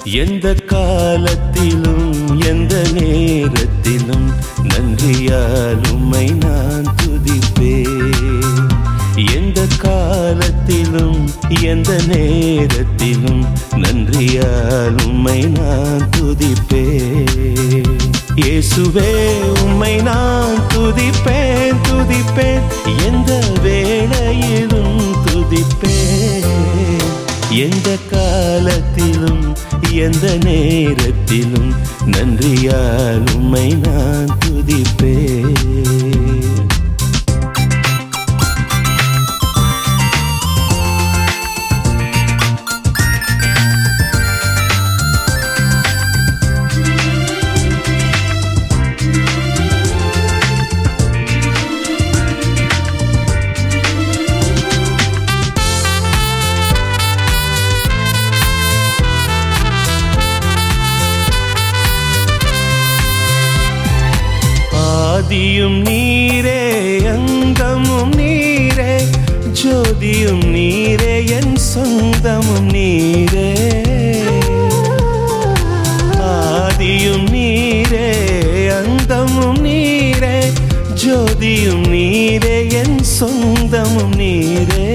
எந்த காலத்திலும் எந்த நேரத்திலும் நன்றியால் உம்மை நான் துதிப்பேன் எந்த காலத்திலும் எந்த நேரத்திலும் நன்றியால் உம்மை நான் துதிப்பேன் இயேசுவே உம்மை நான் துதிப்பேன் துதிப்பேன் எந்த வேளையிலும் துதிப்பேன் எந்த காலத்திலும் எந்த நேரத்திலும் நன்றியால் உம்மை நான் துதிப்பேன் ஆதியும் நீரே அங்கமும் நீரே ஜோதியும் நீரே என் சொந்தமும் நீரே ஆதியும் நீரே அந்தமும் நீரே ஜோதியும் நீரே என் சொந்தமும் நீரே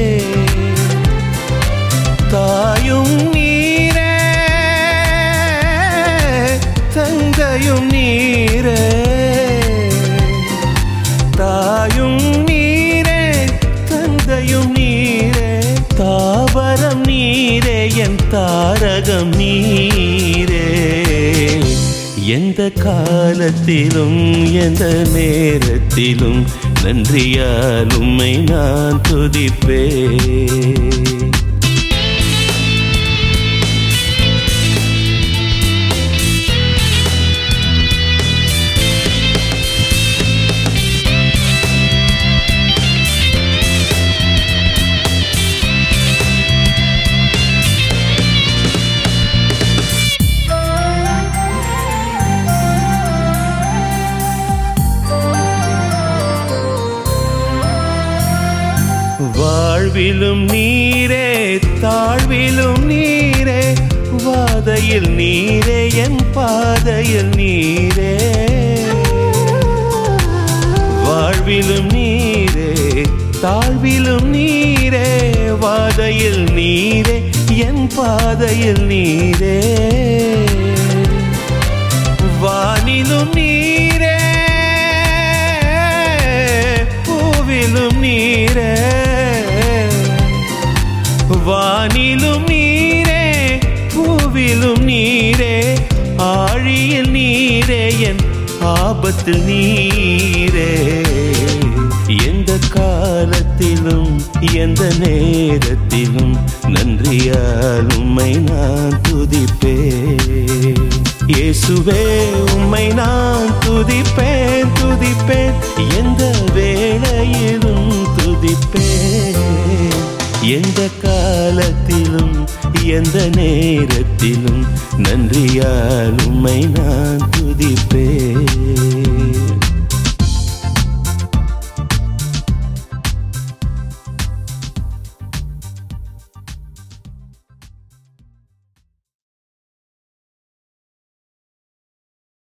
தாயும் நீரே தந்தையும் நீரே தாயும் நீரே தந்தையும் நீரே தாவரம் நீரே என் தாரகம் நீரே எந்த காலத்திலும் எந்த நேரத்திலும் நன்றியால் உம்மை நான் துதிப்பேன் வாழ்விலும் நீரே தாழ்விலும் நீரே வாதையில் நீரே என் பாதையில் நீரே வாழ்விலும் நீரே தாழ்விலும் நீரே வாதையில் நீரே என் பாதையில் நீரே வானிலும் நீரே பூவிலும் நீரே வானிலும் நீரே பூவிலும் நீரே ஆழியில் நீரே என் ஆபத்தில் நீரே எந்த காலத்திலும் எந்த நேரத்திலும் நன்றியால் உம்மை நான் துதிப்பேன் இயேசுவே உம்மை நான் துதிப்பேன் துதிப்பேன் எந்த வேளையிலும் துதிப்பேன் எந்த காலத்திலும் எந்த நேரத்திலும் நன்றியால் உம்மை நான் துதிப்பேன்